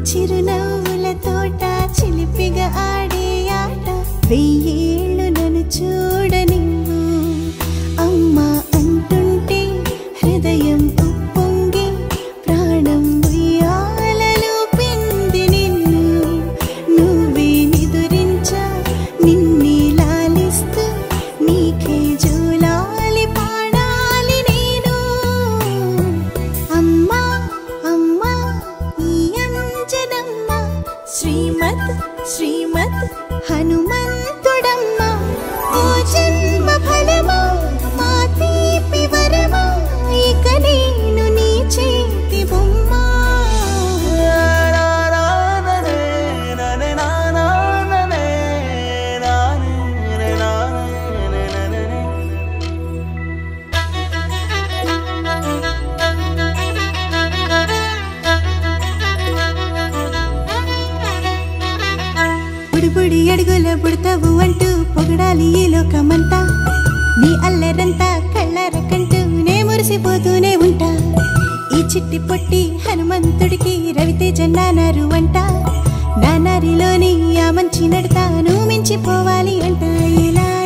చిరునవ్వుల తోట చిలిపిగా ఆడే ఆట వెయ్యేళ్ళు నన్ను చూడనివ్వు అమ్మా అంటుంటే హృదయం ఉప్పొంగి ప్రాణం ఉయ్యాలలో పిండి నిన్ను నువ్వే నిదురించా నిన్నే లాలిస్తూ నీకే జూలాలి పాడాలి నేను అమ్మా అమ్మా ఈ అంజనమ్మ శ్రీమత్ శ్రీమత్ హనుమంతుడమ్మ ఓ జన్మ ఫలమా మా తీపి వరమా ఇక నేను నీ చేతి బొమ్మ బుడిబుడి అడుగుల బుడతావు అంటూ పొగడాలి ఈ లోకమంతా నీ అల్లరంతా కళ్ళరకంటూ నే మురిసిపోతూనే ఉంటా ఈ చిట్టి పొట్టి హనుమంతుడికి రవితేజ నానారు అంట నానారిలోని ఆ మంచి నడతాను మించిపోవాలి అంట ఇలా